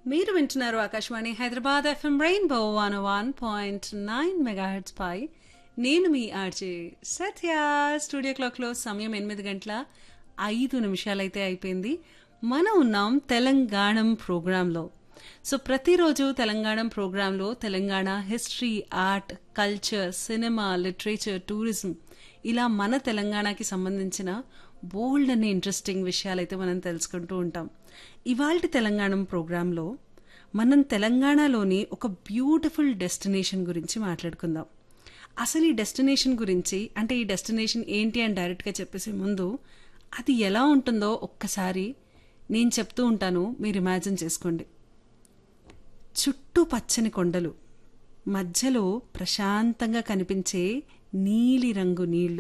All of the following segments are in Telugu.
మీరు వింటున్నారు Akashvani Hyderabad FM rainbow one one point nine megahertz పై నేను మీ ఆర్జే సత్య స్టూడియో క్లాక్లో సమయం ఎనిమిది గంటల ఐదు నిమిషాలైతే అయిపోయింది మనం ఉన్నాం తెలంగాణం ప్రోగ్రాంలో సో ప్రతిరోజు తెలంగాణ ప్రోగ్రాంలో Telangana history art culture cinema literature tourism ఇలా మన తెలంగాణకి సంబంధించిన బోల్డ్ అనే ఇంట్రెస్టింగ్ విషయాలైతే మనం తెలుసుకుంటూ ఉంటాం ఇవాళ తెలంగాణ ప్రోగ్రాంలో మనం తెలంగాణలోని ఒక బ్యూటిఫుల్ డెస్టినేషన్ గురించి మాట్లాడుకుందాం అసలు ఈ డెస్టినేషన్ గురించి అంటే ఈ డెస్టినేషన్ ఏంటి అని డైరెక్ట్గా చెప్పేసే ముందు అది ఎలా ఉంటుందో ఒక్కసారి నేను చెప్తూ ఉంటాను మీరు ఇమాజిన్ చేసుకోండి చుట్టూ పచ్చని కొండలు మధ్యలో ప్రశాంతంగా కనిపించే నీలిరంగు నీళ్లు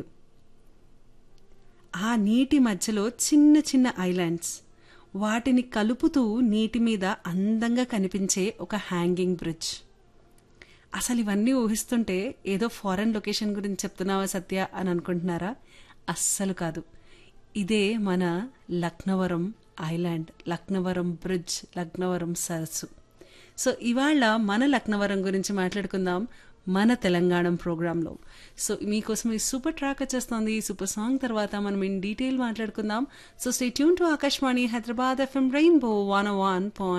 ఆ నీటి మధ్యలో చిన్న చిన్న ఐలాండ్స్ వాటిని కలుపుతూ నీటి మీద అందంగా కనిపించే ఒక హ్యాంగింగ్ బ్రిడ్జ్ అసలు ఇవన్నీ ఊహిస్తుంటే ఏదో ఫారెన్ లొకేషన్ గురించి చెప్తున్నావా సత్య అని అనుకుంటున్నారా అస్సలు కాదు ఇదే మన లక్నవరం ఐలాండ్ లక్నవరం బ్రిడ్జ్ లక్నవరం సరస్సు సో ఇవాళ మన లక్నవరం గురించి మాట్లాడుకుందాం మన తెలంగాణ ప్రోగ్రాంలో సో మీకోసం ఈ సూపర్ ట్రాక్ వచ్చేస్తుంది ఈ సూపర్ సాంగ్ తర్వాత మనం ఇన్ డీటెయిల్ మాట్లాడుకుందాం so stay tune to Akashvani Hyderabad FM rainbow one one point